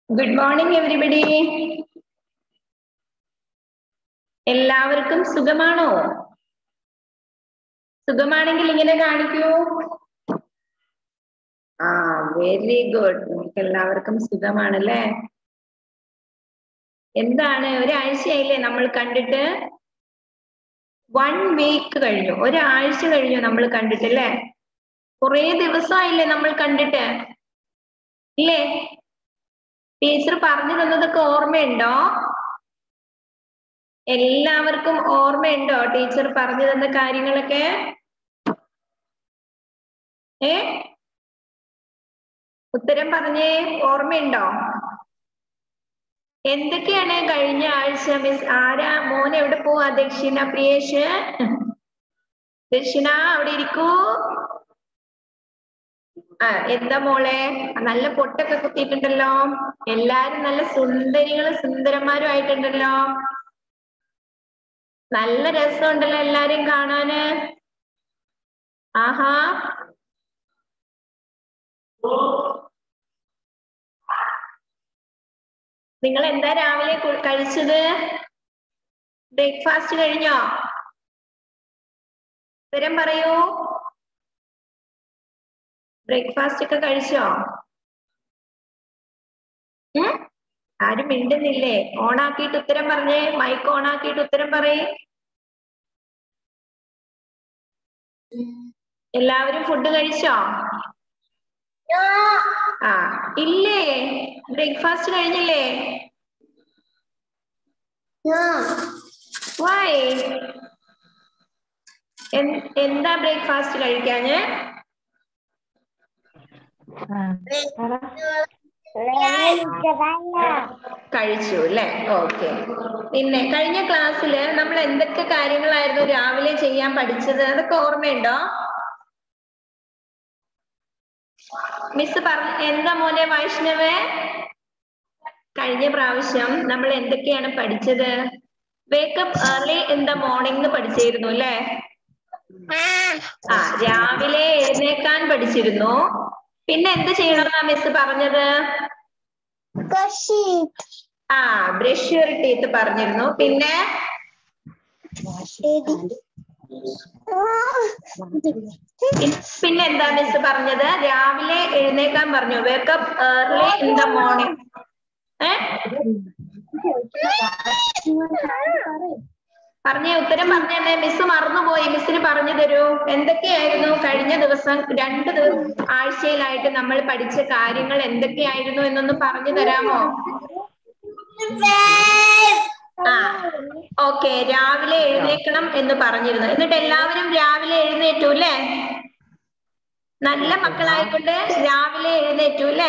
Good morning everybody എല്ലാവർക്കും സുഖമാണോ സുഖമാണെങ്കിൽ ഇങ്ങനെ കാണിക്കൂ ആ വെരി ഗുഡ് നമുക്ക് എല്ലാവർക്കും സുഖമാണല്ലേ എന്താണ് ഒരാഴ്ചയായില്ലേ നമ്മൾ കണ്ടിട്ട് വൺ വീക്ക് കഴിഞ്ഞു ഒരാഴ്ച കഴിഞ്ഞു നമ്മൾ കണ്ടിട്ടല്ലേ കുറേ ദിവസമായില്ലേ നമ്മൾ കണ്ടിട്ട് ഇല്ലേ ടീച്ചർ പറഞ്ഞു തന്നതൊക്കെ ഓർമ്മയുണ്ടോ എല്ലാവർക്കും ഓർമ്മയുണ്ടോ ടീച്ചർ പറഞ്ഞു തന്ന കാര്യങ്ങളൊക്കെ ഏ ഉത്തരം പറഞ്ഞേ ഓർമ്മയുണ്ടോ എന്തൊക്കെയാണ് കഴിഞ്ഞ ആഴ്ച മിസ് ആരാ മോൻ എവിടെ പോവാ ദക്ഷിണ പ്രിയേഷ് ദക്ഷിണ അവിടെ ഇരിക്കൂ ആ എന്താ മോളെ നല്ല പൊട്ടൊക്കെ കുത്തിയിട്ടുണ്ടല്ലോ എല്ലാരും നല്ല സുന്ദരികളും സുന്ദരന്മാരും ആയിട്ടുണ്ടല്ലോ നല്ല രസമുണ്ടല്ലോ എല്ലാരും കാണാന് ആഹാ നിങ്ങൾ എന്താ രാവിലെ കു- കഴിച്ചത് ബ്രേക്ക്ഫാസ്റ്റ് കഴിഞ്ഞോ ഉത്തരം പറയൂ ബ്രേക്ക്ഫാസ്റ്റ് ഒക്കെ കഴിച്ചോ ഉം? ആരും മിണ്ടുന്നില്ലേ ഓണാക്കിയിട്ട് ഉത്തരം പറഞ്ഞേ മൈക്ക് ഓണാക്കിയിട്ട് ഉത്തരം പറയേ എല്ലാവരും ഫുഡ് കഴിച്ചോ ആ ഇല്ലേ ബ്രേക്ക്ഫാസ്റ്റ് കഴിഞ്ഞില്ലേ വൈ എന്താ ബ്രേക്ക്ഫാസ്റ്റ് കഴിക്കാഞ്ഞ് കഴിച്ചു അല്ലേ ഓക്കെ പിന്നെ കഴിഞ്ഞ ക്ലാസ്സിൽ നമ്മൾ എന്തൊക്കെ കാര്യങ്ങളായിരുന്നു രാവിലെ ചെയ്യാൻ പഠിച്ചത് അതൊക്കെ ഓർമ്മയുണ്ടോ മിസ് പറഞ്ഞ എന്താ മോനെ വൈഷ്ണവ് കഴിഞ്ഞ പ്രാവശ്യം നമ്മൾ എന്തൊക്കെയാണ് പഠിച്ചത് wake up early in the morning എന്ന് പഠിച്ചിരുന്നു അല്ലേ ആ രാവിലെ എഴുന്നേക്കാൻ പഠിച്ചിരുന്നു പിന്നെ എന്ത് ചെയ്യണമെന്നാ മിസ് പറഞ്ഞത് ആ ബ്രഷ് യുവർ ടീത്ത് പറഞ്ഞിരുന്നു പിന്നെ പിൻ- പിന്നെ എന്താ മിസ് പറഞ്ഞത് രാവിലെ എഴുന്നേക്കാൻ പറഞ്ഞു wake up early in the morning ഏ പറഞ്ഞേ ഉത്തരം പറഞ്ഞേ മിസ് മറന്നുപോയി മിസ്സിന് പറഞ്ഞു തരൂ എന്തൊക്കെയായിരുന്നു കഴിഞ്ഞ ദിവസം രണ്ട് ദിവസം ആഴ്ചയിലായിട്ട് നമ്മൾ പഠിച്ച കാര്യങ്ങൾ എന്തൊക്കെയായിരുന്നു എന്നൊന്ന് പറഞ്ഞു തരാമോ ആ ഓക്കെ രാവിലെ എഴുന്നേക്കണം എന്ന് പറഞ്ഞിരുന്നു എന്നിട്ട് എല്ലാവരും രാവിലെ എഴുന്നേറ്റു അല്ലേ നല്ല മക്കളായിക്കൊണ്ട് രാവിലെ എഴുന്നേറ്റു അല്ലേ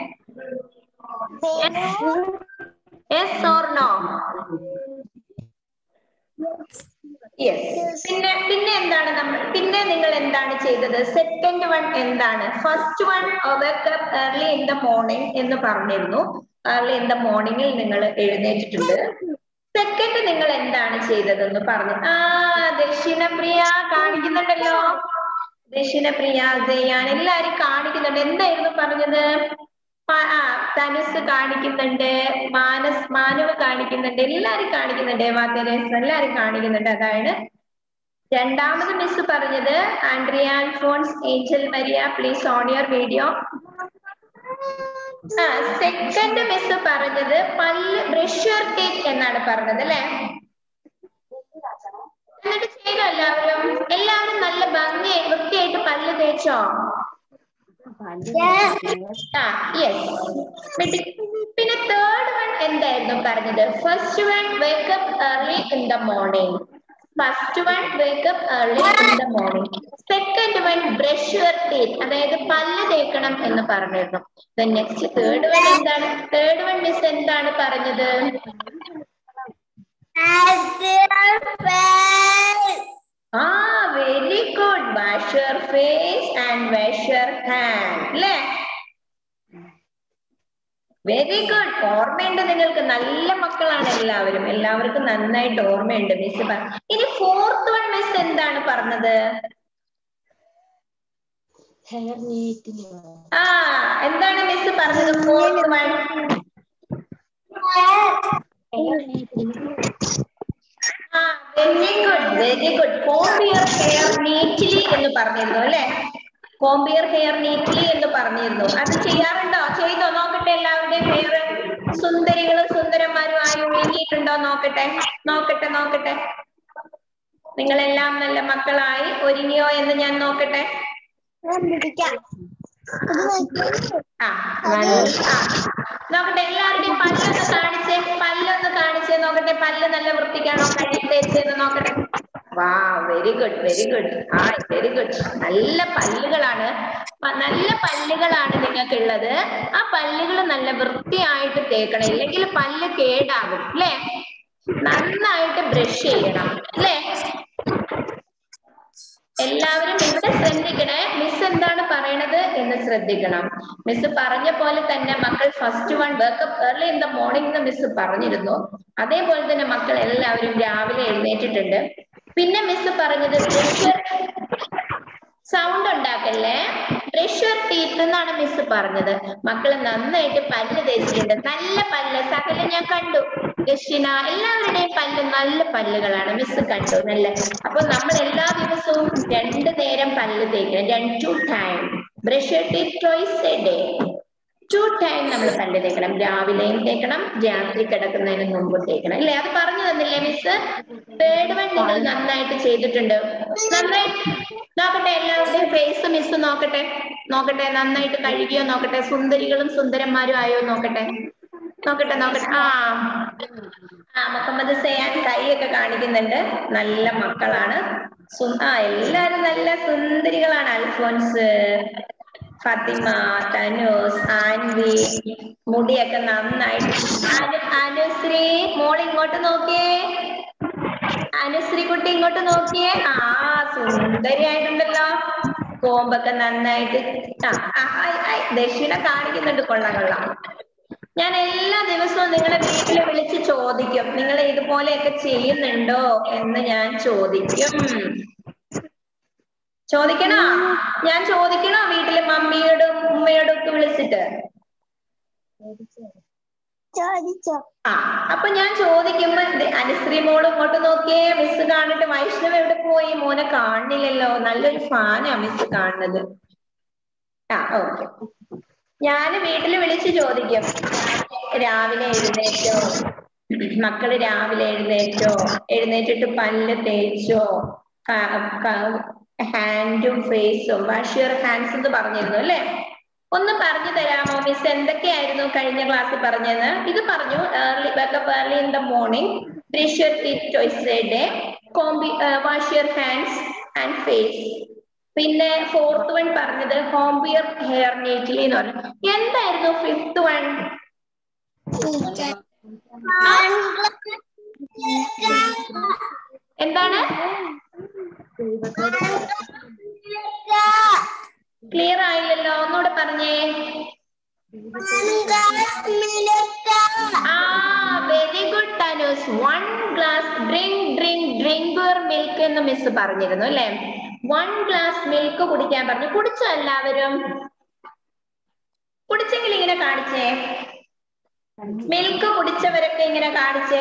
യെസ് ഓർ നോ യെസ് പിന്നെ പിന്നെ എന്താണ് നമ്മൾ പിന്നെ നിങ്ങൾ എന്താണ് ചെയ്തത് സെക്കൻഡ് വൺ എന്താണ് first one wake up early in the morning എന്ന് പറഞ്ഞിരുന്നു ഏർലി ഇൻ ദ മോർണിംഗിൽ നിങ്ങൾ എഴുന്നേറ്റിട്ടുണ്ട് സെക്കൻഡ് നിങ്ങൾ എന്താണ് ചെയ്തതെന്ന് പറഞ്ഞു ആ ദക്ഷിണപ്രിയ കാണിക്കുന്നുണ്ടല്ലോ ദക്ഷിണപ്രിയ ജയാൻ എല്ലാരും കാണിക്കുന്നുണ്ട് എന്തായിരുന്നു പറഞ്ഞത് പ- ആ തനുസ് കാണിക്കുന്നുണ്ട് മാനസ് മാനവ് കാണിക്കുന്നുണ്ട് എല്ലാരും കാണിക്കുന്നുണ്ട് വാത്യരേസ് എല്ലാരും കാണിക്കുന്നുണ്ട് അതാണ് രണ്ടാമത് മിസ് പറഞ്ഞത് Andrea Alphonse Angel Maria please on your video ആ സെക്കൻഡ് മിസ് പറഞ്ഞത് പല്ല് ബ്രഷ് യുവർ ടീത്ത് എന്നാണ് പറഞ്ഞത് അല്ലെ എന്നിട്ട് ചെയ്തോ എല്ലാവരും എല്ലാവരും നല്ല ഭംഗിയായി വൃത്തിയായിട്ട് പല്ല് തേച്ചോ ആ യെസ് പിന്നെ തേർഡ് വൺ എന്തായിരുന്നു പറഞ്ഞത് first one wake up early in the morning first one wake up early in the morning second one brush your teeth അതായത് പല്ല് തേക്കണം എന്ന് പറഞ്ഞിരുന്നു നെക്സ്റ്റ് തേർഡ് വൺ എന്താണ് തേർഡ് വൺ മിസ് എന്താണ് പറഞ്ഞത് ആ very good wash your face and wash your hand അല്ലേ വെരി ഗുഡ് ഓർമ്മയുണ്ട് നിങ്ങൾക്ക് നല്ല മക്കളാണ് എല്ലാവരും എല്ലാവർക്കും നന്നായിട്ട് ഓർമ്മയുണ്ട് മിസ് ഇനി ഫോർത്ത് വൺ മിസ് എന്താണ് പറഞ്ഞത് ഹെയർ നീറ്റിലോ ആ എന്താണ് മിസ് പറഞ്ഞത് ഫോർത്ത് വൺ ആ very good very good comb your hair neatly എന്ന് പറഞ്ഞിരുന്നു അല്ലെ കോംബിയർ ഹെയർ നീറ്റ്ലി എന്ന് പറഞ്ഞിരുന്നു അത് ചെയ്യാറുണ്ടോ ചെയ്തോ നോക്കട്ടെ എല്ലാവരുടെയും ഹെയർ സുന്ദരികളും സുന്ദരന്മാരും ആയി ഒരുങ്ങിയിട്ടുണ്ടോ നോക്കട്ടെ നോക്കട്ടെ നോക്കട്ടെ നിങ്ങളെല്ലാം നല്ല മക്കളായി ഒരുങ്ങിയോ എന്ന് ഞാൻ നോക്കട്ടെ ആ നല്ല ആ. നോക്കട്ടെ എല്ലാവരുടെയും പല്ലൊന്ന് കാണിച്ചേ പല്ലൊന്ന് കാണിച്ചേ നോക്കട്ടെ പല്ല് നല്ല വൃത്തിക്കാണോ കഴുകി തേച്ചെന്ന് നോക്കട്ടെ വാ വെരി ഗുഡ് വെരി ഗുഡ് ആ വെരി ഗുഡ് നല്ല പല്ലുകളാണ് പ- നല്ല പല്ലുകളാണ് നിങ്ങൾക്ക് ഉള്ളത് ആ പല്ലുകൾ നല്ല വൃത്തിയായിട്ട് തേക്കണം ഇല്ലെങ്കിൽ പല്ല് കേടാകും അല്ലേ നന്നായിട്ട് ബ്രഷ് ചെയ്യണം അല്ലേ എല്ലാവരും ഇവിടെ ശ്രദ്ധിക്കണേ മിസ് എന്താണ് പറയണത് എന്ന് ശ്രദ്ധിക്കണം മിസ് പറഞ്ഞ പോലെ തന്നെ മക്കൾ first one wake up early in the morning എന്ന് മിസ് പറഞ്ഞിരുന്നു അതേപോലെ തന്നെ മക്കൾ എല്ലാവരും രാവിലെ എഴുന്നേറ്റിട്ടുണ്ട് പിന്നെ മിസ് പറഞ്ഞത് പ്രഷർ സൗണ്ട് ഉണ്ടാക്കല്ലേ പ്രഷർ ടീത്ത് എന്നാണ് മിസ് പറഞ്ഞത് മക്കള് നന്നായിട്ട് പല്ല് തേച്ചിട്ടുണ്ട് നല്ല പല്ല് സകല ഞാൻ കണ്ടു ദക്ഷിണ എല്ലാവരുടെയും പല്ല് നല്ല പല്ലുകളാണ് മിസ് കണ്ടു നല്ല അപ്പൊ നമ്മൾ എല്ലാ ദിവസവും രണ്ട് നേരം പല്ല് തേക്കണം രണ്ട് two time brush teeth twice a day two time നമ്മൾ പല്ല് തേക്കണം രാവിലെയും തേക്കണം രാത്രി കിടക്കുന്നതിന് മുമ്പ് തേക്കണം അല്ലേ അത് പറഞ്ഞു തന്നില്ലേ മിസ് തേർഡ് വൺ നിങ്ങൾ നന്നായിട്ട് ചെയ്തിട്ടുണ്ട് നന്നായി നോക്കട്ടെ എല്ലാവരുടെയും ഫേസ് മിസ് നോക്കട്ടെ നോക്കട്ടെ നന്നായിട്ട് കഴുകിയോ നോക്കട്ടെ സുന്ദരികളും സുന്ദരന്മാരും ആയോ നോക്കട്ടെ നോക്കട്ടെ നോക്കട്ടെ ആ ആ മുഹമ്മദ് സയാൻ കൈയൊക്കെ കാണിക്കുന്നുണ്ട് നല്ല മക്കളാണ് സു- ആ എല്ലാരും നല്ല സുന്ദരികളാണ് അൽഫോൻസ് ഫാത്തിമ തനൂസ് ആൻവി മുടിയൊക്കെ നന്നായിട്ട് അനു അനുശ്രീ മോൾ ഇങ്ങോട്ട് നോക്കിയേ അനുശ്രീ കുട്ടി ഇങ്ങോട്ട് നോക്കിയേ ആ സുന്ദരിയായിട്ടുണ്ടല്ലോ കോമ്പൊക്കെ നന്നായിട്ട് ആ ആ, ആയ്, ആയ്. ദക്ഷിണ കാണിക്കുന്നുണ്ട് കൊള്ളാം കൊള്ളാം ഞാൻ എല്ലാ ദിവസവും നിങ്ങളെ വീട്ടിൽ വിളിച്ച് ചോദിക്കും നിങ്ങൾ ഇതുപോലെയൊക്കെ ചെയ്യുന്നുണ്ടോ എന്ന് ഞാൻ ചോദിക്കും ചോദിക്കണോ ഞാൻ ചോദിക്കണോ വീട്ടിലെ മമ്മിയോടും ഉമ്മയോടും ഒക്കെ വിളിച്ചിട്ട് ചോദിച്ചോ ആ അപ്പൊ ഞാൻ ചോദിക്കുമ്പോ ദേ അനുശ്രീ മോള് ഇങ്ങോട്ട് നോക്കിയേ മിസ് കാണിട്ട് വൈഷ്ണവ് എവിടെ പോയി മോനെ കാണില്ലല്ലോ നല്ലൊരു ഫാനാ മിസ് കാണുന്നത് ആ ഓക്കെ ഞാന് വീട്ടില് വിളിച്ച് ചോദിക്കും രാവിലെ എഴുന്നേറ്റോ മക്കള് രാവിലെ എഴുന്നേറ്റോ എഴുന്നേറ്റിട്ട് പല്ല് തേച്ചോ ഹാൻഡും ഫേസും വാഷ് യുവർ ഹാൻഡ്സ് എന്ന് പറഞ്ഞിരുന്നു അല്ലേ ഒന്ന് പറഞ്ഞു തരാമോ മിസ് എന്തൊക്കെയായിരുന്നു കഴിഞ്ഞ ക്ലാസ്സിൽ പറഞ്ഞത് ഇത് പറഞ്ഞു early wake up early in the morning brush your teeth twice a day comb wash your hands and face പിന്നെ ഫോർത്ത് വൺ പറഞ്ഞത് ഹോംബിയർ ഹെയർ നീറ്റ്ലി എന്ന് പറഞ്ഞു എന്തായിരുന്നു ഫിഫ്ത് വൺ എന്താണ് ക്ലിയർ ആയില്ലല്ലോ ഒന്നുകൂടെ പറഞ്ഞേ ആ വെരി ഗുഡ് തനൂസ് one glass drink drink drink your milk എന്ന് മിസ് പറഞ്ഞിരുന്നു അല്ലെ വൺ ഗ്ലാസ് മിൽക്ക് കുടിക്കാൻ പറഞ്ഞു കുടിച്ചോ എല്ലാവരും കുടിച്ചെങ്കിൽ ഇങ്ങനെ കാണിച്ചേ മിൽക്ക് കുടിച്ചവരൊക്കെ ഇങ്ങനെ കാണിച്ചേ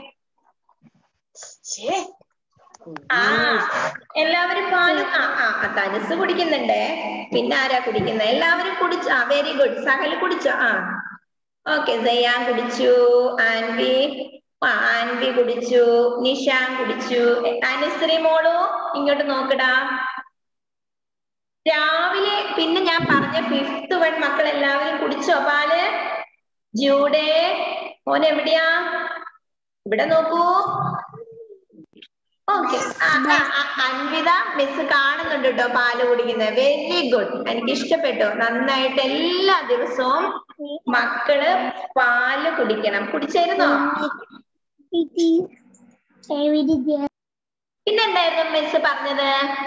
ആ എല്ലാവരും പാലും ആ ആ ആ, തനുസ് കുടിക്കുന്നുണ്ടേ പിന്നെ ആരാ കുടിക്കുന്നത് എല്ലാവരും കുടിച്ചു ആ വെരി ഗുഡ് സഹൽ കുടിച്ചോ ആ ഓക്കെ സയ്യാൻ കുടിച്ചു ആൻവി ആ ആൻവി കുടിച്ചു നിഷാൻ കുടിച്ചു എ, അനുശ്രീ മോളു ഇങ്ങോട്ട് നോക്കടാ രാവിലെ പിന്നെ ഞാൻ പറഞ്ഞ ഫിഫ്ത് വൺ മക്കൾ എല്ലാവരും കുടിച്ചോ പാല് ജൂഡേ മോൻ എവിടെയാ ഇവിടെ നോക്കൂ ഓക്കെ അൻവിത മിസ് കാണുന്നുണ്ട് കേട്ടോ പാല് കുടിക്കുന്നത് വെരി ഗുഡ് എനിക്ക് ഇഷ്ടപ്പെട്ടു നന്നായിട്ട് എല്ലാ ദിവസവും മക്കള് പാല് കുടിക്കണം കുടിച്ചായിരുന്നോ പിന്നെന്തായിരുന്നു മിസ് പറഞ്ഞത്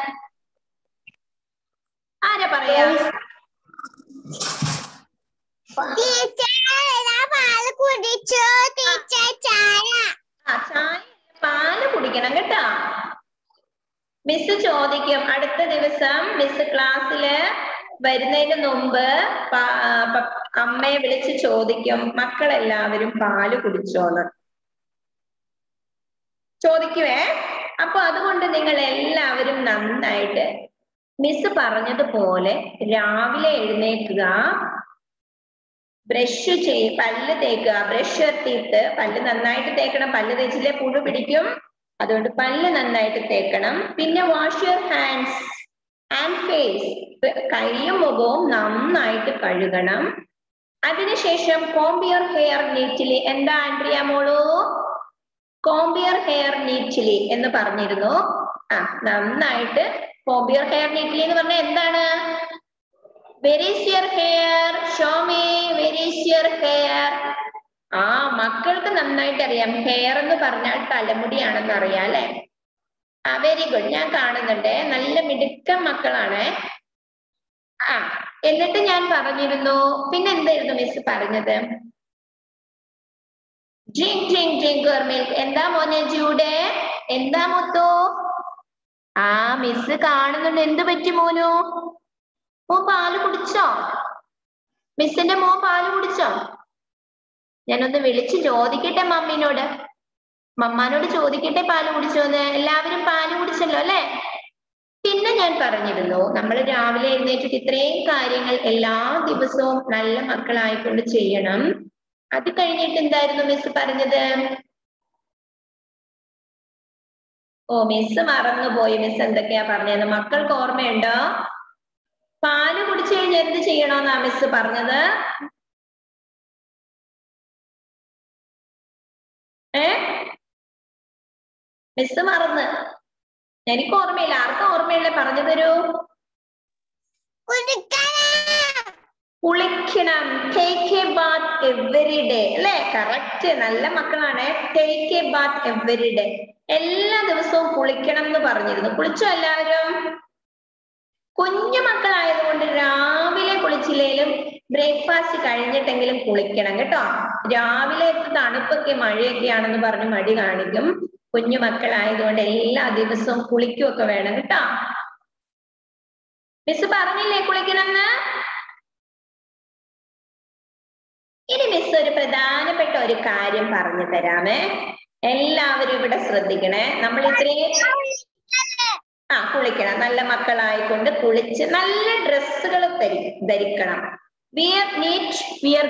ആരാ പറയാ പാല് കുടിച്ചോ ടീച്ചർ ചായ ആ ചായ പാല് കുടിക്കണം കേട്ടോ മിസ് ചോദിക്കും അടുത്ത ദിവസം മിസ് ക്ലാസ്സില് വരുന്നതിന് മുമ്പ് പ- പ- അമ്മയെ വിളിച്ച് ചോദിക്കും മക്കളെല്ലാവരും പാല് കുടിച്ചോന്ന് ചോദിക്കുവേ അപ്പൊ അതുകൊണ്ട് നിങ്ങൾ എല്ലാവരും നന്നായിട്ട് മിസ് പറഞ്ഞതുപോലെ രാവിലെ എഴുന്നേൽക്കുക ബ്രഷ് ചെയ് പല്ല് തേക്കുക ബ്രഷ് എത്തിയിട്ട് പല്ല് നന്നായിട്ട് തേക്കണം പല്ല് തേച്ചില്ലേ പുഴു പിടിക്കും അതുകൊണ്ട് പല്ല് നന്നായിട്ട് തേക്കണം പിന്നെ wash your hands and face കൈയും മുഖവും നന്നായിട്ട് കഴുകണം അതിനുശേഷം കോംബിയർ ഹെയർ നീറ്റിലി എന്താ ആൻഡ്രിയ മോളു കോംബിയർ ഹെയർ നീറ്റിലി എന്ന് പറഞ്ഞിരുന്നു ആ നന്നായിട്ട് കോംബിയർ ഹെയർ നീറ്റിലി എന്ന് പറഞ്ഞാൽ എന്താണ് where's your hair show me where's your hair ആ മക്കൾക്ക് നന്നായിട്ട് അറിയാം ഹെയർ എന്ന് പറഞ്ഞാൽ തലമുടിയാണെന്ന് അറിയാം അല്ലെ ആ വെരി ഗുഡ് ഞാൻ കാണുന്നുണ്ട് നല്ല മിടുക്കൻ മക്കളാണ് ആ എന്നിട്ട് ഞാൻ പറഞ്ഞിരുന്നു പിന്നെ എന്തായിരുന്നു മിസ് പറഞ്ഞത് ഡ്രിങ്ക് ഡ്രിങ്ക് ഡ്രിങ്ക് മിൽക്ക് എന്താ മോനെ ജൂടെ എന്താ മുത്തു ആ മിസ് കാണുന്നുണ്ട് എന്ത് പറ്റി മോനു മോൻ പാല് കുടിച്ചോ മിസ്സിന്റെ മോൻ പാല് കുടിച്ചോ ഞാനൊന്ന് വിളിച്ചു ചോദിക്കട്ടെ മമ്മീനോട് മമ്മാനോട് ചോദിക്കട്ടെ പാല് കുടിച്ചോന്ന് എല്ലാവരും പാല് കുടിച്ചല്ലോ അല്ലെ പിന്നെ ഞാൻ പറഞ്ഞിരുന്നു നമ്മൾ രാവിലെ എഴുന്നേറ്റിട്ട് ഇത്രയും കാര്യങ്ങൾ എല്ലാ ദിവസവും നല്ല മക്കളായിക്കൊണ്ട് ചെയ്യണം അത് കഴിഞ്ഞിട്ട് എന്തായിരുന്നു മിസ് പറഞ്ഞത് ഓ മിസ് മറന്നുപോയി മിസ് എന്തൊക്കെയാ പറഞ്ഞത് മക്കൾക്ക് ഓർമ്മയുണ്ടോ പാല് കുടിച്ചു കഴിഞ്ഞാൽ എന്ത് ചെയ്യണോന്നാ മിസ് പറഞ്ഞത് ഏ മിസ് മറന്ന് എനിക്ക് ഓർമ്മയില്ല ആർക്കും ഓർമ്മയില്ല പറഞ്ഞു തരൂ കുളിക്കണം take a bath every day അല്ലെ കറക്റ്റ് നല്ല മക്കളാണ് take a bath every day എല്ലാ ദിവസവും കുളിക്കണം എന്ന് പറഞ്ഞിരുന്നു കുളിച്ചോ എല്ലാവരും കുഞ്ഞു മക്കളായതുകൊണ്ട് രാവിലെ കുളിച്ചില്ലേലും ബ്രേക്ക്ഫാസ്റ്റ് കഴിഞ്ഞിട്ടെങ്കിലും കുളിക്കണം കേട്ടോ രാവിലെ തണുപ്പൊക്കെ മഴയൊക്കെ ആണെന്ന് പറഞ്ഞ് മടി കാണിക്കും കുഞ്ഞു മക്കളായതുകൊണ്ട് എല്ലാ ദിവസവും കുളിക്കുകയൊക്കെ വേണം കേട്ടോ മിസ് പറഞ്ഞില്ലേ കുളിക്കണമെന്ന് ഇനി മിസ് ഒരു പ്രധാനപ്പെട്ട ഒരു കാര്യം പറഞ്ഞു തരാമേ എല്ലാവരും ഇവിടെ ശ്രദ്ധിക്കണേ നമ്മൾ ഇത്രയും ആ കുളിക്കണം നല്ല മക്കളായിക്കൊണ്ട് കുളിച്ച് നല്ല ഡ്രസ്സുകൾ ധരി ധരിക്കണം വിയർ നീറ്റ് വിയർ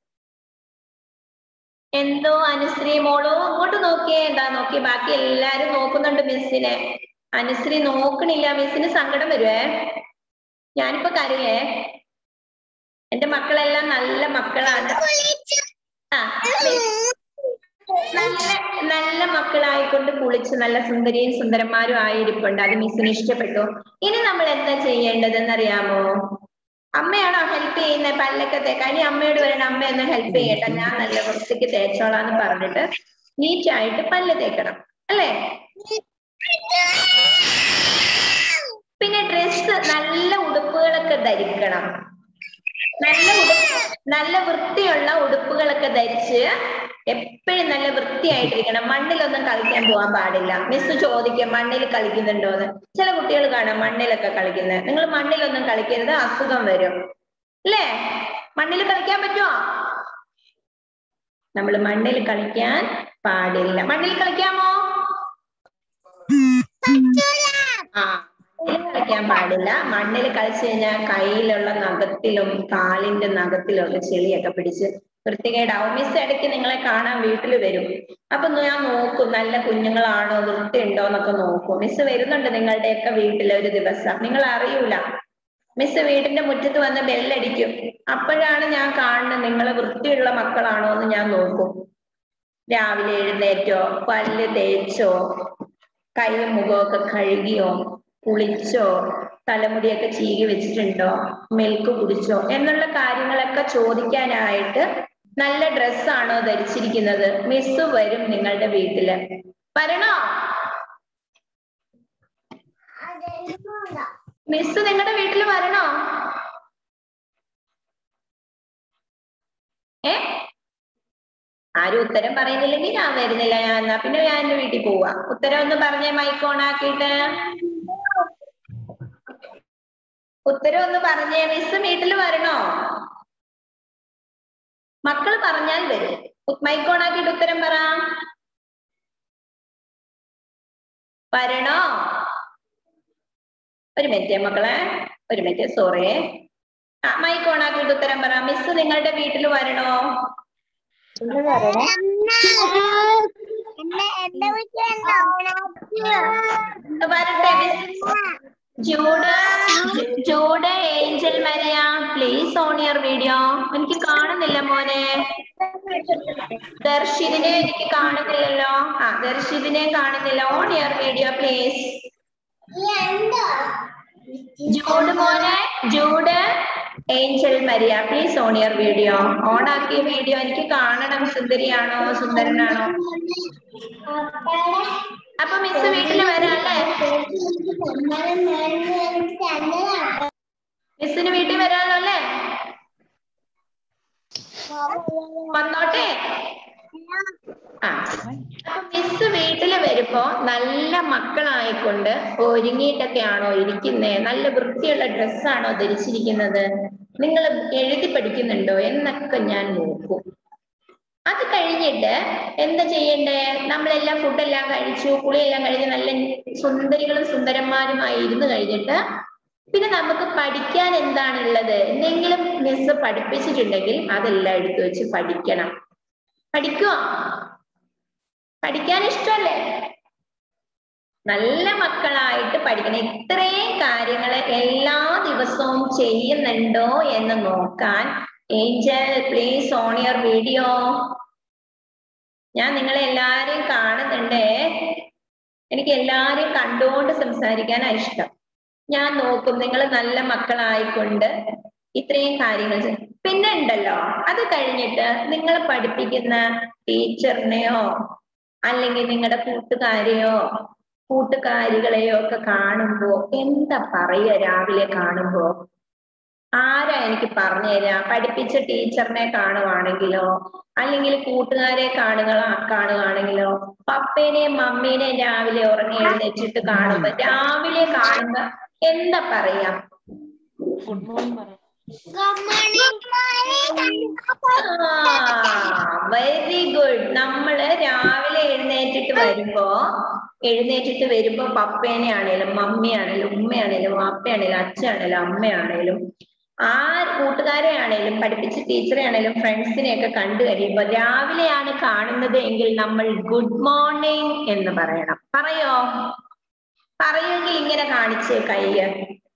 എന്തോ അനുശ്രീ മോളോ അങ്ങോട്ട് നോക്കിയേ എന്താ നോക്കി ബാക്കി എല്ലാരും നോക്കുന്നുണ്ട് മിസ്സിനെ അനുശ്രീ നോക്കണില്ല മിസ്സിന് സങ്കടം വരുവേ ഞാനിപ്പോ കരയേ എന്റെ മക്കളെല്ലാം നല്ല മക്കളാണ് ആ നല്ല നല്ല മക്കളായിക്കൊണ്ട് കുളിച്ച് നല്ല സുന്ദരിയും സുന്ദരന്മാരും ആയിരിപ്പുണ്ട് അത് മിസ്സിന് ഇഷ്ടപ്പെട്ടു ഇനി നമ്മൾ എന്താ ചെയ്യേണ്ടതെന്ന് അറിയാമോ അമ്മയാണോ ഹെൽപ്പ് ചെയ്യുന്നത് പല്ലൊക്കെ തേക്കാൻ ഇനി അമ്മയോട് പറയണം അമ്മ ഒന്ന് ഹെൽപ്പ് ചെയ്യട്ടെ ഞാൻ നല്ല വൃത്തിക്ക് തേച്ചോളാന്ന് പറഞ്ഞിട്ട് നീറ്റായിട്ട് പല്ല് തേക്കണം അല്ലേ പിന്നെ ഡ്രസ്സ് നല്ല ഉടുപ്പുകളൊക്കെ ധരിക്കണം നല്ല ഉടുപ്പ് നല്ല വൃത്തിയുള്ള ഉടുപ്പുകളൊക്കെ ധരിച്ച് എപ്പോഴും നല്ല വൃത്തിയായിട്ടിരിക്കണം മണ്ണിലൊന്നും കളിക്കാൻ പോകാൻ പാടില്ല മിസ് ചോദിക്കും മണ്ണിൽ കളിക്കുന്നുണ്ടോന്ന് ചില കുട്ടികൾ കാണാം മണ്ണിലൊക്കെ കളിക്കുന്നത് നിങ്ങൾ മണ്ണിലൊന്നും കളിക്കരുത് അസുഖം വരും അല്ലേ മണ്ണിൽ കളിക്കാൻ പറ്റുമോ നമ്മൾ മണ്ണിൽ കളിക്കാൻ പാടില്ല മണ്ണിൽ കളിക്കാമോ ആ മണ്ണിൽ കളിക്കാൻ പാടില്ല മണ്ണിൽ കളിച്ചു കഴിഞ്ഞാൽ കയ്യിലുള്ള നഖത്തിലും കാലിന്റെ നഖത്തിലും ഒക്കെ ചെളിയൊക്കെ പിടിച്ച് വൃത്തികേടാവും മിസ് ഇടയ്ക്ക് നിങ്ങളെ കാണാൻ വീട്ടിൽ വരും അപ്പൊ ഞാൻ നോക്കും നല്ല കുഞ്ഞുങ്ങളാണോ വൃത്തി ഉണ്ടോ എന്നൊക്കെ നോക്കും മിസ് വരുന്നുണ്ട് നിങ്ങളുടെയൊക്കെ വീട്ടിൽ ഒരു ദിവസം നിങ്ങൾ അറിയൂല മിസ് വീടിന്റെ മുറ്റത്ത് വന്ന് ബെല്ലടിക്കും അപ്പോഴാണ് ഞാൻ കാണുന്നത് നിങ്ങൾ വൃത്തിയുള്ള മക്കളാണോ എന്ന് ഞാൻ നോക്കും രാവിലെ എഴുന്നേറ്റോ പല്ല് തേച്ചോ കൈയും മുഖമൊക്കെ കഴുകിയോ കുളിച്ചോ തലമുടിയൊക്കെ ചീകി വെച്ചിട്ടുണ്ടോ മിൽക്ക് കുടിച്ചോ എന്നുള്ള കാര്യങ്ങളൊക്കെ ചോദിക്കാനായിട്ട് നല്ല ഡ്രസ്സാണോ ധരിച്ചിരിക്കുന്നത് മിസ് വരും നിങ്ങളുടെ വീട്ടില് വരണോ മിസ് നിങ്ങളുടെ വീട്ടിൽ വരണോ ഏ ആരും ഉത്തരം പറയുന്നില്ലെങ്കിൽ ഞാൻ വരുന്നില്ല ഞാൻ എന്നാ പിന്നെ ഞാൻ എന്റെ വീട്ടിൽ പോവാ ഉത്തരം ഒന്ന് പറഞ്ഞേ മൈക്ക് ഓൺ ആക്കിയിട്ട് ഉത്തരം ഒന്ന് പറഞ്ഞേ മിസ് വീട്ടിൽ വരണോ മക്കള് പറഞ്ഞാൽ വരും മൈക്ക് ഓൺ ആക്കിയിട്ട് ഉത്തരം പറ വരണോ ഒരു മിനിറ്റ് മക്കളെ ഒരു മിനിറ്റ് സോറി ആ മൈക്ക് ഓണാക്കിയിട്ട് ഉത്തരം പറ മിസ് നിങ്ങളുടെ വീട്ടിൽ വരണോ എന്റെ വീട്ടിലുണ്ടോ വരട്ടെ miss Jude Jude Angel Maria please on your video എനിക്ക് കാണുന്നില്ല മോനെ ദർശിതിനെ എനിക്ക് കാണുന്നില്ലല്ലോ ആ ദർശിതിനെ കാണുന്നില്ല on your video please Jude മോനെ Jude Angel Maria please on your video on ആക്കിയ വീഡിയോ എനിക്ക് കാണണം സുന്ദരിയാണോ സുന്ദരനാണോ അപ്പൊ മിസ് വീട്ടിൽ വരാല്ലേ മിസ്സിന് വീട്ടിൽ വരാമല്ലോ അല്ലേ വന്നോട്ടെ ആ അപ്പൊ മിസ് വീട്ടില് വരുമ്പോ നല്ല മക്കളായിക്കൊണ്ട് ഒരുങ്ങിയിട്ടൊക്കെയാണോ ഇരിക്കുന്നേ നല്ല വൃത്തിയുള്ള ഡ്രസ്സാണോ ധരിച്ചിരിക്കുന്നത് നിങ്ങൾ എഴുതി പഠിക്കുന്നുണ്ടോ എന്നൊക്കെ ഞാൻ നോക്കും അത് കഴിഞ്ഞിട്ട് എന്താ ചെയ്യണ്ടേ നമ്മളെല്ലാം ഫുഡെല്ലാം കഴിച്ചു കുളിയെല്ലാം കഴിഞ്ഞ് നല്ല സുന്ദരികളും സുന്ദരന്മാരുമായി ഇരുന്ന് കഴിഞ്ഞിട്ട് പിന്നെ നമുക്ക് പഠിക്കാൻ എന്താണുള്ളത് എന്തെങ്കിലും മിസ് പഠിപ്പിച്ചിട്ടുണ്ടെങ്കിൽ അതെല്ലാം എടുത്തു വെച്ച് പഠിക്കണം പഠിക്കുവോ പഠിക്കാൻ ഇഷ്ടമല്ലേ നല്ല മക്കളായിട്ട് പഠിക്കണം ഇത്രയും കാര്യങ്ങൾ എല്ലാ ദിവസവും ചെയ്യുന്നുണ്ടോ എന്ന് നോക്കാൻ Angel please on your video ഞാൻ നിങ്ങളെ എല്ലാരെയും കാണുന്നുണ്ടേ എനിക്ക് എല്ലാരെയും കണ്ടുകൊണ്ട് സംസാരിക്കാനാ ഇഷ്ടം ഞാൻ നോക്കും നിങ്ങൾ നല്ല മക്കളായിക്കൊണ്ട് ഇത്രയും കാര്യങ്ങൾ ചെയ്യും. പിന്നെ ഉണ്ടല്ലോ അത് കഴിഞ്ഞിട്ട് നിങ്ങൾ പഠിപ്പിക്കുന്ന ടീച്ചറിനെയോ അല്ലെങ്കിൽ നിങ്ങളുടെ കൂട്ടുകാരെയോ കൂട്ടുകാരികളെയോ ഒക്കെ കാണുമ്പോ എന്താ പറയുക രാവിലെ കാണുമ്പോ ആരാ എനിക്ക് പറഞ്ഞു തരാ പഠിപ്പിച്ച ടീച്ചറിനെ കാണുവാണെങ്കിലോ അല്ലെങ്കിൽ കൂട്ടുകാരെ കാണുക കാണുകയാണെങ്കിലോ പപ്പേനെയും മമ്മീനെയും രാവിലെ ഉറങ്ങി എഴുന്നേറ്റിട്ട് കാണുമ്പോ രാവിലെ കാണുമ്പോ എന്താ പറയാ ഗുഡ് മോർണിംഗ് പറ വെരി ഗുഡ് നമ്മള് രാവിലെ എഴുന്നേറ്റിട്ട് വരുമ്പോ എഴുന്നേറ്റിട്ട് വരുമ്പോ പപ്പേനെ ആണേലും മമ്മിയാണേലും ഉമ്മയാണേലും വാപ്പയാണേലും അച്ഛനാണേലും അമ്മയാണേലും ആ കൂട്ടുകാരെ ആണേലും പഠിപ്പിച്ച ടീച്ചറെ ആണേലും ഫ്രണ്ട്സിനെ ഒക്കെ കണ്ടു കഴിയുമ്പോ രാവിലെയാണ് കാണുന്നത് എങ്കിൽ നമ്മൾ ഗുഡ് മോർണിംഗ് എന്ന് പറയണം പറയോ പറയുമെങ്കിൽ ഇങ്ങനെ കാണിച്ചേ കയ്യ്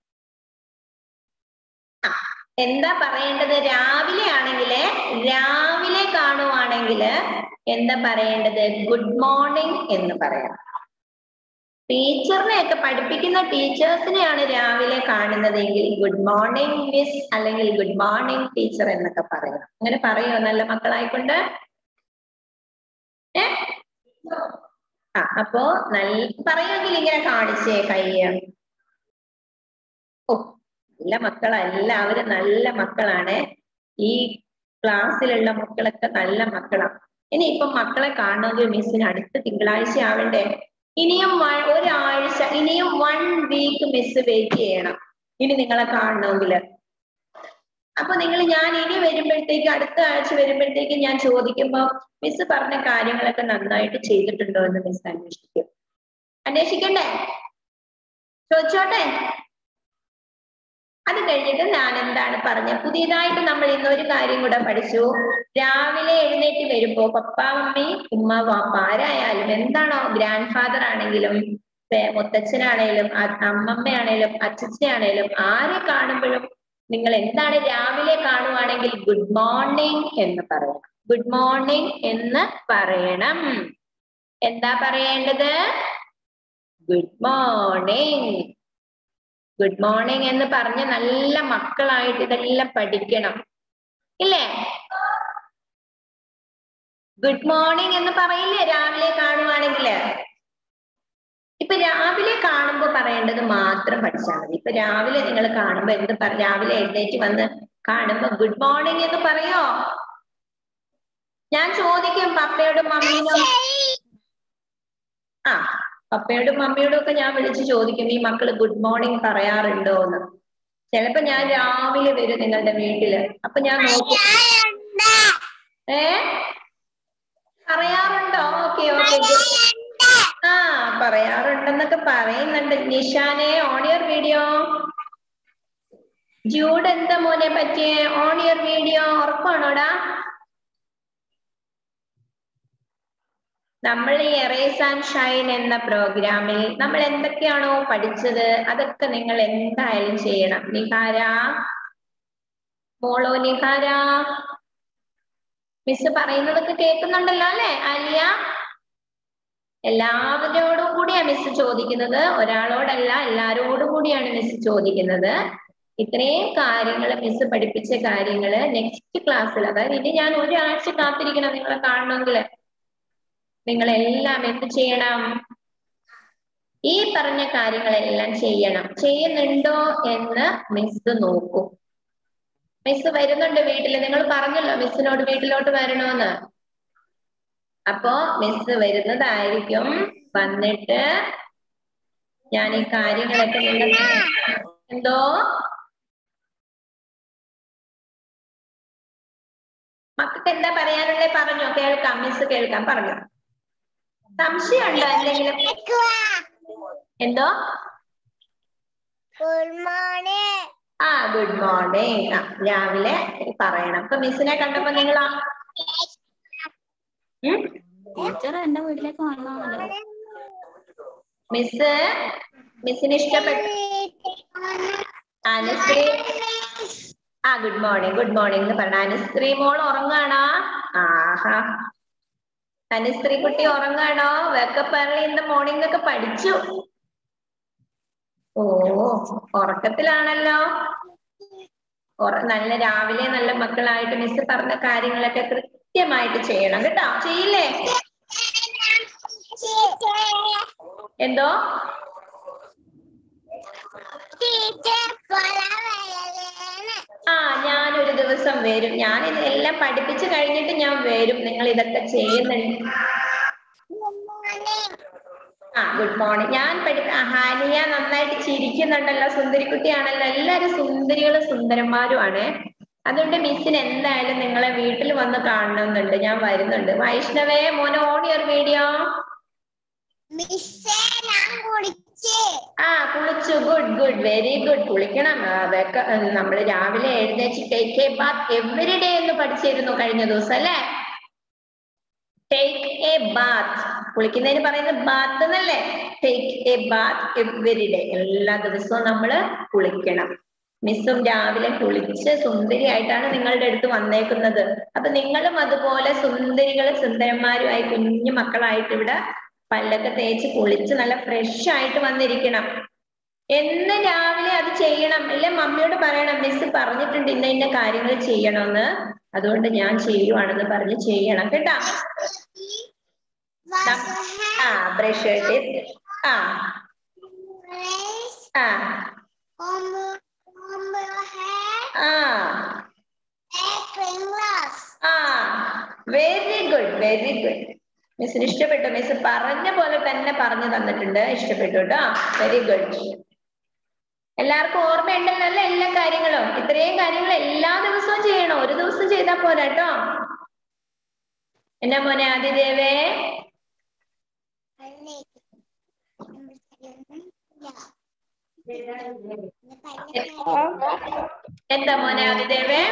ആ, എന്താ പറയേണ്ടത് രാവിലെ ആണെങ്കില് രാവിലെ കാണുവാണെങ്കില് എന്താ പറയേണ്ടത് ഗുഡ് മോർണിംഗ് എന്ന് പറയണം ടീച്ചറിനെ ഒക്കെ പഠിപ്പിക്കുന്ന ടീച്ചേഴ്സിനെയാണ് രാവിലെ കാണുന്നതെങ്കിൽ ഗുഡ് മോർണിംഗ് മിസ് അല്ലെങ്കിൽ ഗുഡ് മോർണിംഗ് ടീച്ചർ എന്നൊക്കെ പറയണം അങ്ങനെ പറയോ നല്ല മക്കളായിക്കൊണ്ട് ഏ ആ അപ്പോ നല്ല പറയുമെങ്കിൽ ഇങ്ങനെ കാണിച്ചേ കയ്യ് ഓ നല്ല മക്കളാ എല്ലാവരും നല്ല മക്കളാണ് ഈ ക്ലാസ്സിലുള്ള മക്കളൊക്കെ നല്ല മക്കളാ ഇനി ഇപ്പൊ മക്കളെ കാണണമെങ്കിൽ മിസ്സിന് അടുത്ത തിങ്കളാഴ്ച ആവണ്ടേ ഇനിയും വ- ഒരാഴ്ച ഇനിയും വൺ വീക്ക് മിസ് വെയിറ്റ് ചെയ്യണം ഇനി നിങ്ങളെ കാണണമെങ്കിൽ അപ്പൊ നിങ്ങൾ ഞാൻ ഇനി വരുമ്പോഴത്തേക്ക് അടുത്ത ആഴ്ച വരുമ്പോഴത്തേക്ക് ഞാൻ ചോദിക്കുമ്പോ മിസ് പറഞ്ഞ കാര്യങ്ങളൊക്കെ നന്നായിട്ട് ചെയ്തിട്ടുണ്ടോ എന്ന് മിസ് അന്വേഷിക്കും അന്വേഷിക്കണ്ടേ ചോദിച്ചോട്ടെ അത് കഴിഞ്ഞിട്ട് ഞാൻ എന്താണ് പറഞ്ഞ പുതിയതായിട്ട് നമ്മൾ ഇന്ന് ഒരു കാര്യം കൂടെ പഠിച്ചു രാവിലെ എഴുന്നേറ്റ് വരുമ്പോ പപ്പ മമ്മി ഉമ്മ വാപ്പ ആരായാലും എന്താണോ ഗ്രാൻഡ് ഫാദർ ആണെങ്കിലും ഏ, മുത്തച്ഛനാണേലും അ- അമ്മമ്മയാണേലും അച്ഛച്ചയാണേലും ആരെ കാണുമ്പോഴും നിങ്ങൾ എന്താണ് രാവിലെ കാണുവാണെങ്കിൽ ഗുഡ് മോർണിംഗ് എന്ന് പറയണം ഗുഡ് മോർണിംഗ് എന്ന് പറയണം എന്താ പറയേണ്ടത് ഗുഡ് മോർണിംഗ് ഗുഡ് മോർണിംഗ് എന്ന് പറഞ്ഞ് നല്ല മക്കളായിട്ട് ഇതെല്ലാം പഠിക്കണം ഇല്ലേ ഗുഡ് മോർണിംഗ് എന്ന് പറയില്ലേ രാവിലെ കാണുവാണെങ്കില് ഇപ്പൊ രാവിലെ കാണുമ്പോ പറയേണ്ടത് മാത്രം പഠിച്ചാൽ മതി ഇപ്പൊ രാവിലെ നിങ്ങൾ കാണുമ്പോ എന്ത് പറ രാവിലെ എഴുന്നേറ്റ് വന്ന് കാണുമ്പോ ഗുഡ് മോർണിംഗ് എന്ന് പറയോ ഞാൻ ചോദിക്കും പപ്പയോടും മമ്മീനോടും ആ പപ്പയോടും മമ്മിയോടും ഒക്കെ ഞാൻ വിളിച്ച് ചോദിക്കും ഈ മക്കള് ഗുഡ് മോർണിംഗ് പറയാറുണ്ടോ എന്ന് ചിലപ്പോ ഞാൻ രാവിലെ വരും നിങ്ങളുടെ വീട്ടില് അപ്പൊ ഞാൻ നോക്കും ഏ പറയാറുണ്ടോ ഓക്കെ ഓക്കെ ആ പറയാറുണ്ടെന്നൊക്കെ നിഷാനെ ഓൺ യുവർ വീഡിയോ ജൂഡ് എന്താ മോനെ പറ്റിയേ ഓൺ യുവർ വീഡിയോ ഉറപ്പാണോടാ നമ്മൾ ഈ എറേസ് ആൻഡ് ഷൈൻ എന്ന പ്രോഗ്രാമിൽ നമ്മൾ എന്തൊക്കെയാണോ പഠിച്ചത് അതൊക്കെ നിങ്ങൾ എന്തായാലും ചെയ്യണം നിഹാര മോളോ നിഹാര മിസ് പറയുന്നതൊക്കെ കേൾക്കുന്നുണ്ടല്ലോ അല്ലെ ആലിയ എല്ലാവരോടും കൂടിയാ മിസ് ചോദിക്കുന്നത് ഒരാളോടല്ല എല്ലാരോടും കൂടിയാണ് മിസ് ചോദിക്കുന്നത് ഇത്രയും കാര്യങ്ങൾ മിസ് പഠിപ്പിച്ച കാര്യങ്ങൾ നെക്സ്റ്റ് ക്ലാസ്സിൽ അതായത് ഇനി ഞാൻ ഒരാഴ്ച കാത്തിരിക്കണം നിങ്ങളെ കാണണമെങ്കിൽ നിങ്ങൾ എല്ലാം എന്ത് ചെയ്യണം ഈ പറഞ്ഞ കാര്യങ്ങളെല്ലാം ചെയ്യണം ചെയ്യുന്നുണ്ടോ എന്ന് മിസ് നോക്കും മിസ് വരുന്നുണ്ട് വീട്ടിൽ നിങ്ങൾ പറഞ്ഞല്ലോ മിസ്സിനോട് വീട്ടിലോട്ട് വരണമെന്ന് അപ്പോ മിസ് വരുന്നതായിരിക്കും വന്നിട്ട് ഞാൻ ഈ കാര്യങ്ങളൊക്കെ നിങ്ങൾ എന്തോ മക്കൾക്ക് എന്താ പറയാനുള്ളേ പറഞ്ഞോ കേൾക്കാം മിസ് കേൾക്കാം പറഞ്ഞോ സംശയമുണ്ടോ എന്തെങ്കിലും എന്തോ ഗുഡ് മോർണിംഗ് ആ ഗുഡ് മോർണിംഗ് ആ രാവിലെ പറയണം അപ്പൊ മിസ്സിനെ കണ്ടപ്പോ നിങ്ങൾ ടീച്ചർ എന്റെ വീട്ടിലേക്ക് വന്നാണല്ലോ മിസ് മിസ്സിന് ഇഷ്ടപ്പെട്ടു അനുശ്രീ ആ ഗുഡ് മോർണിംഗ് ഗുഡ് മോർണിംഗ് എന്ന് പറഞ്ഞ അനുശ്രീ മോൾ ഉറങ്ങാണോ ആഹാ അനുശ്രീ കുട്ടി ഉറങ്ങാണോ wake up early in the morning എന്നൊക്കെ പഠിച്ചു ഓ ഉറക്കത്തിലാണല്ലോ ഉറ- നല്ല രാവിലെ നല്ല മക്കളായിട്ട് മിസ് പറഞ്ഞ കാര്യങ്ങളൊക്കെ കൃത്യമായിട്ട് ചെയ്യണം കേട്ടോ ചെയ്യില്ലേ എന്തോ ടീച്ചർ കൊലവേലയാണ് ആ ഞാൻ ഒരു ദിവസം വരും ഞാൻ ഇത് എല്ലാം പഠിപ്പിച്ചു കഴിഞ്ഞിട്ട് ഞാൻ വരും നിങ്ങൾ ഇതൊക്കെ ചെയ്യുന്നുണ്ട് ഗുഡ് മോർണിംഗ് ആ ഗുഡ് മോർണിംഗ് ഞാൻ പഠി ആ, ഹാനിയ നന്നായിട്ട് ചിരിക്കുന്നുണ്ടല്ലോ സുന്ദരിക്കുട്ടിയാണല്ലോ എല്ലാരും സുന്ദരികളും സുന്ദരന്മാരുമാണ് അതുകൊണ്ട് മിസ്സിന് എന്തായാലും നിങ്ങളെ വീട്ടിൽ വന്ന് കാണണമെന്നുണ്ട് ഞാൻ വരുന്നുണ്ട് വൈഷ്ണവേ മോനെ ഓണിയർ വീഡിയോ മിസ്സേ ഞാൻ കുടിച്ച് ആ കുളിച്ചു ഗുഡ് ഗുഡ് വെരി ഗുഡ് കുളിക്കണം അതൊക്കെ നമ്മൾ രാവിലെ എഴുന്നേച്ച് take a bath every day എന്ന് പഠിച്ചിരുന്നു കഴിഞ്ഞ ദിവസം അല്ലേ ടേക്ക് എ ബാത്ത് കുളിക്കുന്നതിന് പറയുന്നത് ബാത്ത് എന്നല്ലേ take a bath every day എല്ലാ ദിവസവും നമ്മൾ കുളിക്കണം മിസ്സും രാവിലെ കുളിച്ച് സുന്ദരിയായിട്ടാണ് നിങ്ങളുടെ അടുത്ത് വന്നേക്കുന്നത് അപ്പൊ നിങ്ങളും അതുപോലെ സുന്ദരികളും സുന്ദരന്മാരുമായി കുഞ്ഞു മക്കളായിട്ട് ഇവിടെ പല്ലൊക്കെ തേച്ച് കുളിച്ച് നല്ല ഫ്രഷ് ആയിട്ട് വന്നിരിക്കണം എന്ന് രാവിലെ അത് ചെയ്യണം അല്ലെ മമ്മിയോട് പറയണം മിസ് പറഞ്ഞിട്ടുണ്ട് ഇന്ന ഇന്ന കാര്യങ്ങൾ ചെയ്യണമെന്ന് അതുകൊണ്ട് ഞാൻ ചെയ്യുവാണെന്ന് പറഞ്ഞ് ചെയ്യണം കേട്ടാ ആ ബ്രഷ് ആ ആ ആ ആ വെരി ഗുഡ് വെരി ഗുഡ് മിസ്സിന് ഇഷ്ടപ്പെട്ടു മിസ് പറഞ്ഞ പോലെ തന്നെ പറഞ്ഞു തന്നിട്ടുണ്ട് ഇഷ്ടപ്പെട്ടു കേട്ടോ വെരി ഗുഡ് എല്ലാവർക്കും ഓർമ്മയുണ്ടല്ലോ അല്ലേ എല്ലാ കാര്യങ്ങളും ഇത്രയും കാര്യങ്ങൾ എല്ലാ ദിവസവും ചെയ്യണം ഒരു ദിവസം ചെയ്താൽ പോരാ കേട്ടോ എന്നാ മോനെ ആദിദേവേ എന്താ മോനെ ആദിദേവേ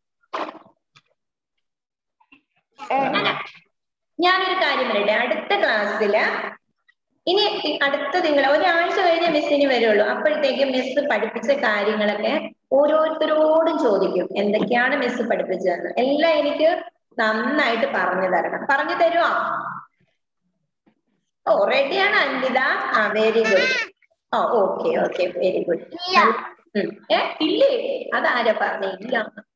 ഞാന- ഞാനൊരു കാര്യം പറയട്ടെ അടുത്ത ക്ലാസ്സില് ഇനി തി- അടുത്ത തിങ്കൾ ഒരാഴ്ച കഴിഞ്ഞേ മിസ്സിന് വരുള്ളൂ അപ്പോഴത്തേക്കും മിസ് പഠിപ്പിച്ച കാര്യങ്ങളൊക്കെ ഓരോരുത്തരോടും ചോദിക്കും എന്തൊക്കെയാണ് മിസ് പഠിപ്പിച്ചതെന്ന് എല്ലാം എനിക്ക് നന്നായിട്ട് പറഞ്ഞു തരണം പറഞ്ഞു തരുമോ ഓ റെഡിയാണ് അൻവിത ആ വെരി ഗുഡ് ഓ ഓക്കെ ഓക്കെ വെരി ഗുഡ് ഏ ഇല്ലേ അതാരാ പറഞ്ഞേ ഇല്ല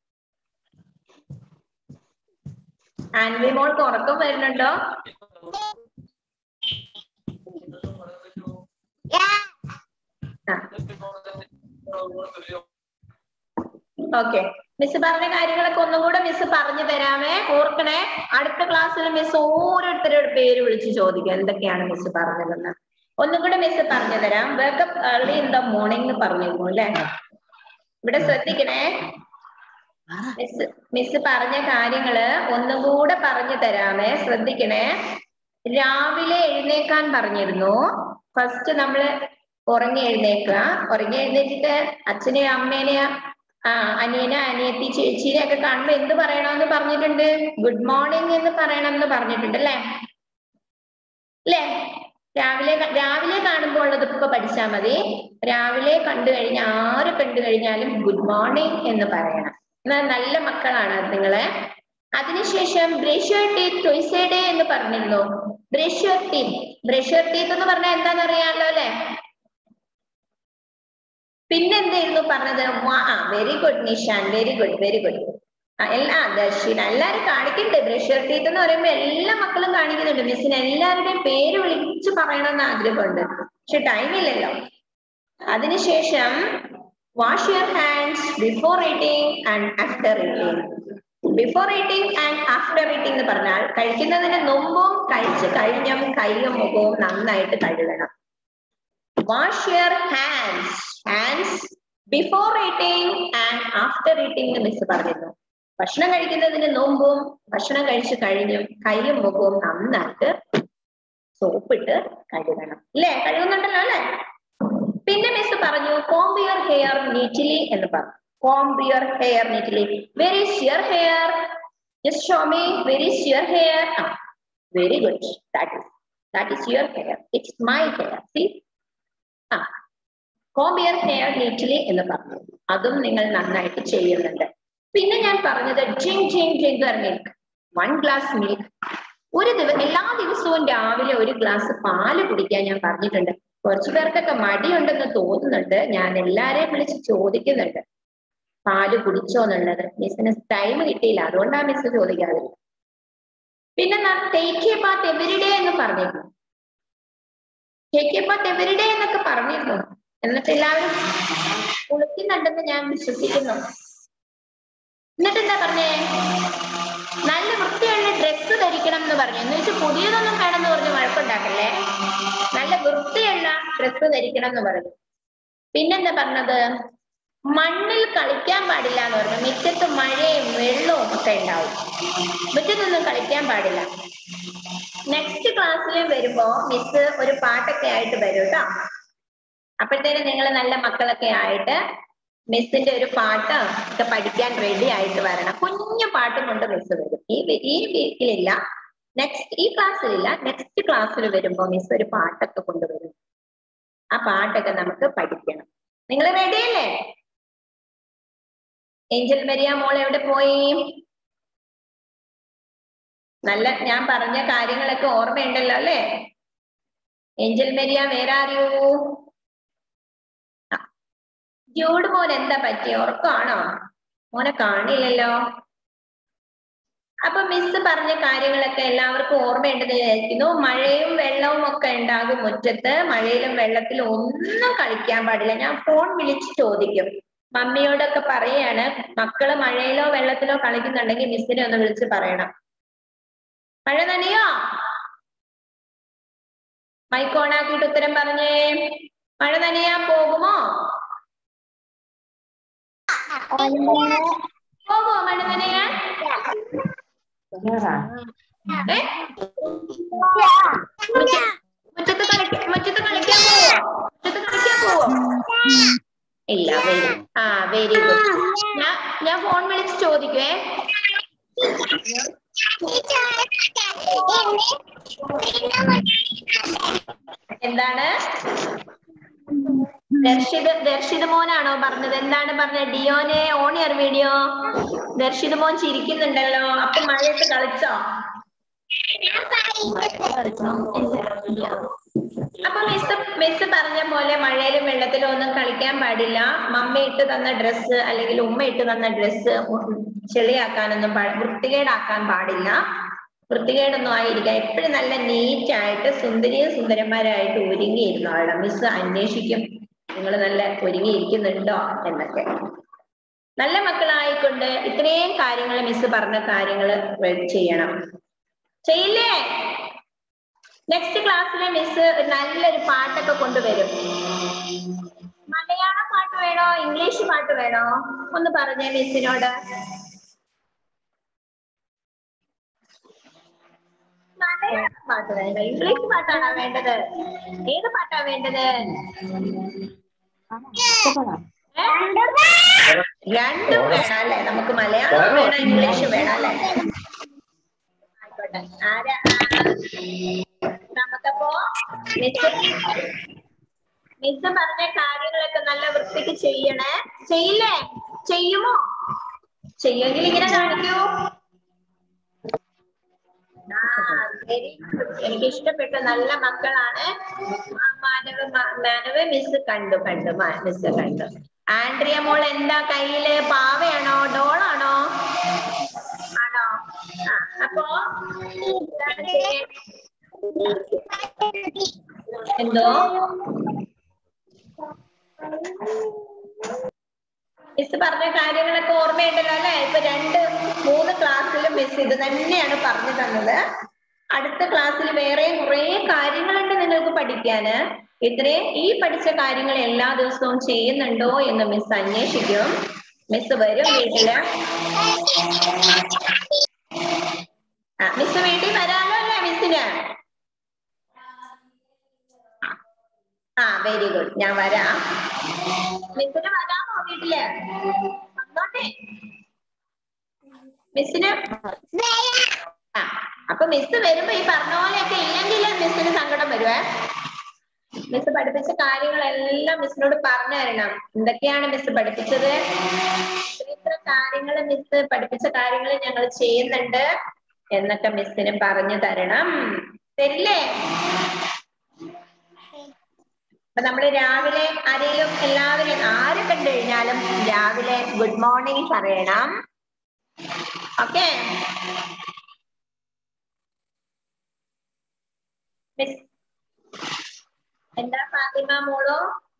ആൻവി മോൾക്ക് ഉറക്കം വരുന്നുണ്ടോ ഓക്കെ മിസ് പറഞ്ഞ കാര്യങ്ങളൊക്കെ ഒന്നുകൂടെ മിസ് പറഞ്ഞു തരാമേ ഓർക്കണേ അടുത്ത ക്ലാസ്സിൽ മിസ് ഓരോരുത്തരുടെ പേര് വിളിച്ച് ചോദിക്കും എന്തൊക്കെയാണ് മിസ് പറഞ്ഞതെന്ന് ഒന്നും കൂടെ മിസ് പറഞ്ഞു തരാം wake up early in the morning എന്ന് പറഞ്ഞിരുന്നു അല്ലേ ഇവിടെ ശ്രദ്ധിക്കണേ മിസ് മിസ് പറഞ്ഞ കാര്യങ്ങള് ഒന്നും കൂടെ പറഞ്ഞു തരാമേ ശ്രദ്ധിക്കണേ രാവിലെ എഴുന്നേക്കാൻ പറഞ്ഞിരുന്നു ഫസ്റ്റ് നമ്മള് ഉറങ്ങി എഴുന്നേക്കുക ഉറങ്ങി എഴുന്നേറ്റിട്ട് അച്ഛനെയോ അമ്മേനെയോ ആ അനിയനെ അനിയത്തി ചേച്ചീനെ ഒക്കെ കാണുമ്പോ എന്ത് പറയണമെന്ന് പറഞ്ഞിട്ടുണ്ട് ഗുഡ് മോർണിംഗ് എന്ന് പറയണമെന്ന് പറഞ്ഞിട്ടുണ്ട് അല്ലേ അല്ലേ രാവിലെ ക- രാവിലെ കാണുമ്പോൾ ഉള്ളത് ഇപ്പൊ പഠിച്ചാൽ മതി രാവിലെ കണ്ടു കഴിഞ്ഞാൽ ആര് കണ്ടു കഴിഞ്ഞാലും ഗുഡ് മോർണിംഗ് എന്ന് പറയണം എന്നാ നല്ല മക്കളാണ് അത് നിങ്ങളെ അതിനുശേഷം brush your teeth twice a day എന്ന് പറഞ്ഞിരുന്നു brush your teeth brush your teeth എന്ന് പറഞ്ഞാൽ എന്താണെന്ന് അറിയാമല്ലോ അല്ലെ പിന്നെന്തായിരുന്നു പറഞ്ഞത് വാ- ആ very good Nishan very good very good എല്ലാ ദർശിന എല്ലാരും കാണിക്കുന്നുണ്ട് ബ്രഷ് യുവർ ടീത്ത് എന്ന് പറയുമ്പോ എല്ലാ മക്കളും കാണിക്കുന്നുണ്ട് മിസ്സിന് എല്ലാവരുടെയും പേര് വിളിച്ച് പറയണമെന്ന് ആഗ്രഹമുണ്ട് പക്ഷെ ടൈം ഇല്ലല്ലോ അതിനുശേഷം wash your hands before eating and after eating before eating and after eating എന്ന് പറഞ്ഞാൽ കഴിക്കുന്നതിന് മുമ്പും കഴിച്ച് കഴിഞ്ഞും കൈയും മുഖവും നന്നായിട്ട് കഴുകണം wash your hands hands before eating and after eating എന്ന് മിസ് പറഞ്ഞിരുന്നു ഭക്ഷണം കഴിക്കുന്നതിന് മുമ്പും ഭക്ഷണം കഴിച്ചു കഴിഞ്ഞും കൈയും മുഖവും നന്നായിട്ട് സോപ്പിട്ട് കഴുകണം അല്ലേ കഴുകുന്നുണ്ടല്ലോ അല്ലേ പിന്നെ മിസ് പറഞ്ഞു കോംബ് യുവർ ഹെയർ നീറ്റ്ലി എന്ന് പറഞ്ഞു comb your hair neatly very is your hair just show me very is your hair very good that is that is your hair it's my hair see ആ comb your hair neatly എന്ന് പറഞ്ഞു അതും നിങ്ങൾ നന്നായിട്ട് ചെയ്യുന്നുണ്ട് പിന്നെ ഞാൻ പറഞ്ഞത് drink drink drinker milk one glass milk ഒരു ദിവസം എല്ലാ ദിവസവും രാവിലെ ഒരു ഗ്ലാസ് പാല് കുടിക്കാൻ ഞാൻ പറഞ്ഞിട്ടുണ്ട് കുറച്ചു പേർക്കൊക്കെ മടിയുണ്ടെന്ന് തോന്നുന്നുണ്ട് ഞാൻ എല്ലാരെയും വിളിച്ച് ചോദിക്കുന്നുണ്ട് പാല് കുടിച്ചോ എന്നുള്ളത് മിസ്സിന് ടൈം കിട്ടിയില്ല അതുകൊണ്ടാണ് മിസ് ചോദിക്കാതിരുന്നത് പിന്നെ ടേക്ക് എ ബാത്ത് എവരിഡേ എന്ന് പറഞ്ഞിരുന്നു ടേക്ക് എ ബാത്ത് എവരിഡേ എന്നൊക്കെ പറഞ്ഞിരുന്നു എന്നിട്ട് എല്ലാവരും കുളിക്കുന്നുണ്ടെന്ന് ഞാൻ വിശ്വസിക്കുന്നു എന്നിട്ട് എന്താ പറഞ്ഞേ നല്ല വൃത്തിയുള്ള ഡ്രസ്സ് ധരിക്കണം എന്ന് പറഞ്ഞു എന്ന് വെച്ചാൽ പുതിയതൊന്നും വേണമെന്ന് പറഞ്ഞ് വഴക്കുണ്ടാക്കല്ലേ നല്ല വൃത്തിയുള്ള ഡ്രസ്സ് ധരിക്കണം എന്ന് പറഞ്ഞു പിന്നെന്താ പറഞ്ഞത് മണ്ണിൽ കളിക്കാൻ പാടില്ല എന്ന് പറഞ്ഞു മുറ്റത്ത് മഴയും വെള്ളവും ഒക്കെ ഉണ്ടാവും മുറ്റത്തൊന്നും കളിക്കാൻ പാടില്ല നെക്സ്റ്റ് ക്ലാസ്സിൽ വരുമ്പോ മിസ് ഒരു പാട്ടൊക്കെ ആയിട്ട് വരും കേട്ടോ അപ്പോഴത്തേനും നിങ്ങൾ നല്ല മക്കളൊക്കെ ആയിട്ട് മിസ്സിന്റെ ഒരു പാട്ട് ഒക്കെ പഠിക്കാൻ റെഡി ആയിട്ട് വരണം കുഞ്ഞു പാട്ടും കൊണ്ട് മിസ് വരും ഈ വി- ഈ വീക്കിലില്ല നെക്സ്റ്റ് ഈ ക്ലാസ്സിലില്ല നെക്സ്റ്റ് ക്ലാസ്സിൽ വരുമ്പോ മിസ് ഒരു പാട്ടൊക്കെ കൊണ്ടുവരും ആ പാട്ടൊക്കെ നമുക്ക് പഠിക്കണം നിങ്ങൾ റെഡിയല്ലേ ഏഞ്ചൽ മരിയ മോൾ എവിടെ പോയി നല്ല ഞാൻ പറഞ്ഞ കാര്യങ്ങളൊക്കെ ഓർമ്മയുണ്ടല്ലോ അല്ലേ ഏഞ്ചൽ മരിയ വേറെ അറിയൂ ജൂഡ് മോൻ എന്താ പറ്റി ഉറക്കമാണോ മോനെ കാണില്ലല്ലോ അപ്പൊ മിസ് പറഞ്ഞ കാര്യങ്ങളൊക്കെ എല്ലാവർക്കും ഓർമ്മയുണ്ടെന്ന് വിചാരിക്കുന്നു മഴയും വെള്ളവും ഒക്കെ ഉണ്ടാകും മുറ്റത്ത് മഴയിലും വെള്ളത്തിലും ഒന്നും കളിക്കാൻ പാടില്ല ഞാൻ ഫോൺ വിളിച്ച് ചോദിക്കും മമ്മിയോടൊക്കെ പറയാണ് മക്കള് മഴയിലോ വെള്ളത്തിലോ കളിക്കുന്നുണ്ടെങ്കിൽ മിസ്സിനെ ഒന്ന് വിളിച്ച് പറയണം മഴ നനയോ മൈക്ക് ഓണാക്കിയിട്ട് ഉത്തരം പറഞ്ഞേ മഴ നനയാൻ പോകുമോ പോകുമോ മഴ നനയാൻ ഏ? മുറ്റത്ത് കളിക്ക മുറ്റത്ത് കളിക്കാൻ പോവോ മുറ്റത്ത് കളിക്കാൻ പോവോ ഇല്ല വെരി ആ വെരി ഗുഡ് ഞാൻ ഞാൻ ഫോൺ വിളിച്ച് ചോദിക്കുവേ എന്താണ് ദർശിത് ദർശിത് മോനാണോ പറഞ്ഞത് എന്താണ് പറഞ്ഞത് ഡിയോനെ ഓൺ ഇയർ വീഡിയോ ദർശിത് മോൻ ചിരിക്കുന്നുണ്ടല്ലോ അപ്പൊ മഴയത്ത് കളിച്ചോ കളിക്കണം ഇല്ല അപ്പൊ മിസ് മിസ് പറഞ്ഞ പോലെ മഴയിലും വെള്ളത്തിലും ഒന്നും കളിക്കാൻ പാടില്ല മമ്മ ഇട്ട് തന്ന ഡ്രസ്സ് അല്ലെങ്കിൽ ഉമ്മ ഇട്ട് തന്ന ഡ്രസ്സ് ചെളിയാക്കാനൊന്നും പാ- വൃത്തികേടാക്കാൻ പാടില്ല വൃത്തികേടൊന്നും ആയിരിക്കാം എപ്പോഴും നല്ല നീറ്റ് ആയിട്ട് സുന്ദരിയും സുന്ദരന്മാരായിട്ട് ഒരുങ്ങിയിരുന്നോളാം മിസ് അന്വേഷിക്കും നിങ്ങൾ നല്ല ഒരുങ്ങിയിരിക്കുന്നുണ്ടോ എന്നൊക്കെ നല്ല മക്കളായിക്കൊണ്ട് ഇത്രയും കാര്യങ്ങൾ മിസ് പറഞ്ഞ കാര്യങ്ങൾ ചെയ്യണം ചെയ്യില്ലേ നെക്സ്റ്റ് ക്ലാസ്സിലെ മിസ് നല്ലൊരു പാട്ടൊക്കെ കൊണ്ടുവരും മലയാള പാട്ട് വേണോ ഇംഗ്ലീഷ് പാട്ട് വേണോ ഒന്ന് പറഞ്ഞേ മിസ്സിനോട് മലയാളം പാട്ട് വേണ്ട ഇംഗ്ലീഷ് പാട്ടാണോ വേണ്ടത് ഏത് പാട്ടാ വേണ്ടത് ഏ? രണ്ടും വേണം അല്ലെ നമുക്ക് മലയാളം വേണം ഇംഗ്ലീഷ് വേണം അല്ലെ ആയിക്കോട്ടെ ആരാ നമുക്കപ്പോ മിസ് മിസ് പറഞ്ഞ കാര്യങ്ങളൊക്കെ നല്ല വൃത്തിക്ക് ചെയ്യണേ ചെയ്യില്ലേ ചെയ്യുമോ ചെയ്യുമെങ്കിൽ ഇങ്ങനെ കാണിക്കൂ ആ, very good. എനിക്ക് ഇഷ്ടപ്പെട്ട നല്ല മക്കളാണ് ആ, മാനവ മ- മാനവ മിസ് കണ്ടു കണ്ടു മിസ് കണ്ടു ആൻഡ്രിയ മോൾ എന്താ കയ്യില് പാവയാണോ ഡോളാണോ ആണോ ആ, അപ്പോ എന്താണ് ചെയ്യേ- എന്തോ മിസ് പറഞ്ഞ കാര്യങ്ങളൊക്കെ ഓർമ്മയുണ്ടല്ലോ അല്ലെ ഇപ്പൊ രണ്ട് മൂന്ന് ക്ലാസ്സിലും മിസ് ഇത് തന്നെയാണ് പറഞ്ഞു തന്നത് അടുത്ത ക്ലാസ്സിൽ വേറെയും കുറെ കാര്യങ്ങളുണ്ട് നിങ്ങൾക്ക് പഠിക്കാന് ഇത്രയും ഈ പഠിച്ച കാര്യങ്ങൾ എല്ലാ ദിവസവും ചെയ്യുന്നുണ്ടോ എന്ന് മിസ് അന്വേഷിക്കും മിസ് വരും വീട്ടില് ആ മിസ് വീട്ടിൽ വരാമല്ലോ അല്ലേ മിസ്സിന് ആ വെരി ഗുഡ് ഞാൻ വരാം മിസ്സിന് വരാമോ വീട്ടില് വന്നോട്ടെ മിസ്സിന് ആ അപ്പൊ മിസ് വരുമ്പോ ഈ പറഞ്ഞ പോലെയൊക്കെ ഇല്ലെങ്കിൽ മിസ്സിന് സങ്കടം വരുവേ മിസ് പഠിപ്പിച്ച കാര്യങ്ങളെല്ലാം മിസ്സിനോട് പറഞ്ഞു തരണം എന്തൊക്കെയാണ് മിസ് പഠിപ്പിച്ചത് ഇത്ര ഇത്ര കാര്യങ്ങൾ മിസ് പഠിപ്പിച്ച കാര്യങ്ങൾ ഞങ്ങൾ ചെയ്യുന്നുണ്ട് എന്നൊക്കെ മിസ്സിന് പറഞ്ഞു തരണം തരില്ലേ അപ്പൊ നമ്മള് രാവിലെ ആരെയും എല്ലാവരും ആര് കണ്ടു കഴിഞ്ഞാലും രാവിലെ ഗുഡ് മോർണിംഗ് പറയണം ഓക്കെ മിസ് എന്താ ഫാത്തിമ മോളോ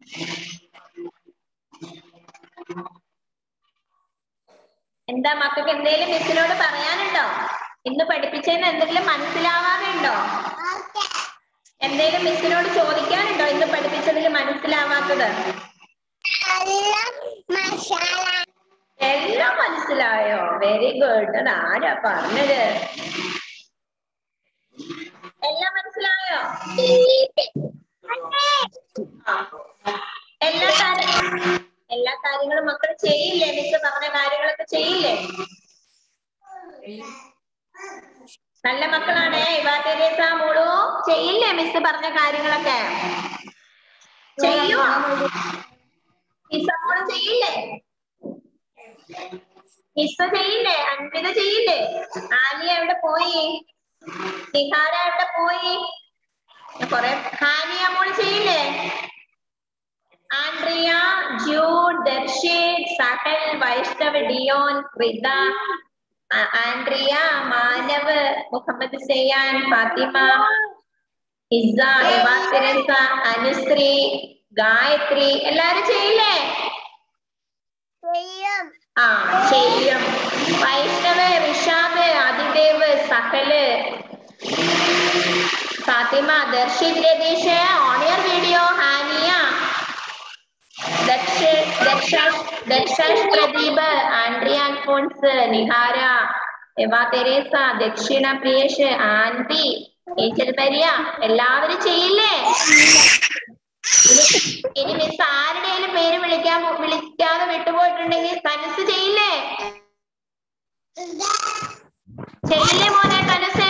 എന്താ മക്കൾക്ക് എന്തെങ്കിലും മിസ്സിനോട് പറയാനുണ്ടോ ഇന്ന് പഠിപ്പിച്ചതിന് എന്തെങ്കിലും മനസ്സിലാവാറുണ്ടോ എന്തെങ്കിലും മിസ്സിനോട് ചോദിക്കാനുണ്ടോ ഇന്ന് പഠിപ്പിച്ചതിൽ മനസ്സിലാവാത്തത് മസാല എല്ലാം മനസ്സിലായോ വെരി ഗുഡ് അത് ആരാ പറഞ്ഞത് എല്ലാം മനസ്സിലായോ ആ. എല്ലാ കാര്യങ്ങളും എല്ലാ കാര്യങ്ങളും മക്കൾ ചെയ്യില്ലേ മിസ് പറഞ്ഞ കാര്യങ്ങളൊക്കെ ചെയ്യില്ലേ നല്ല മക്കളാണേ ഇവാറ്റേരേസ മോളു ചെയ്യില്ലേ മിസ് പറഞ്ഞ കാര്യങ്ങളൊക്കെ ചെയ്യുമോ മിസ് മോള് ചെയ്യില്ലേ മിസ് ചെയ്യില്ലേ അൻപിത ചെയ്യില്ലേ ആലിയ എവിടെ പോയി നിഹാര എവിടെ പോയി കൊറേ ഹാനിയ മോള് ചെയ്യില്ലേ Andrea Jude Darshith Sahal Vaishnav Dion Ritha ആ- Andrea Manav Muhammad Sayyan Fathima Isa Eva Teresa Anushree Gayathri എല്ലാരും ചെയ്യില്ലേ ചെയ്യും ആ ചെയ്യും Vaishnav Rishad Athidev Sahal Fathima Darshith Ratheesh on your video Haniya Daksha Dakshash Dakshash Pradeep Andrea Alphonse Nihara Eva Teresa Dakshina Priyesh ആൻപി Angel Maria എല്ലാവരും ചെയ്യില്ലേ ഇനി ഇനി മിസ് ആരുടെയും പേര് വിളിക്കാൻ വിളിക്കാതെ വിട്ടുപോയിട്ടുണ്ടെങ്കിൽ തനുസ് ചെയ്യില്ലേ ചെയ്യില്ലേ മോനെ തനുസേ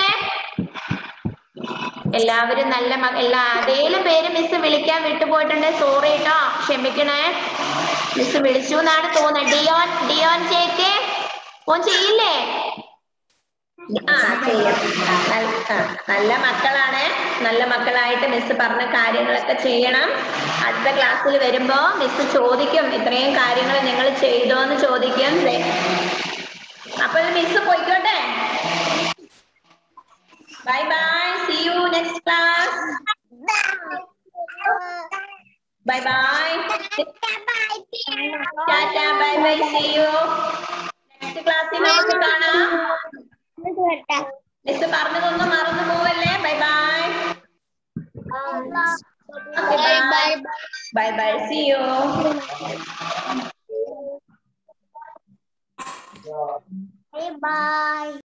എല്ലാവരും നല്ല മ- എല്ലാ അതേലും പേര് മിസ് വിളിക്കാൻ വിട്ടുപോയിട്ടുണ്ടെങ്കിൽ സോറി കേട്ടോ ക്ഷമിക്കണേ മിസ് വിളിച്ചു എന്നാണ് തോന്നുന്നത് ഡിയോൻ ഡിയോൻ ചേക്ക് ഓൻ ചെയ്യില്ലേ ആ ചെയ്യും നല്ല- ആ, നല്ല മക്കളാണ് നല്ല മക്കളായിട്ട് മിസ് പറഞ്ഞ കാര്യങ്ങളൊക്കെ ചെയ്യണം അടുത്ത ക്ലാസ്സിൽ വരുമ്പോ മിസ് ചോദിക്കും ഇത്രയും കാര്യങ്ങൾ നിങ്ങൾ ചെയ്തോ എന്ന് ചോദിക്കും ദേ. അപ്പൊ മിസ് പോയിക്കോട്ടെ bye bye see you next class bye bye ടാറ്റ bye bye see you next ക്ലാസ്സിൽ നമുക്ക് കാണാം മിസ് പറഞ്ഞതൊന്നും മറന്നു പോവല്ലേ bye bye okay bye bye bye see you by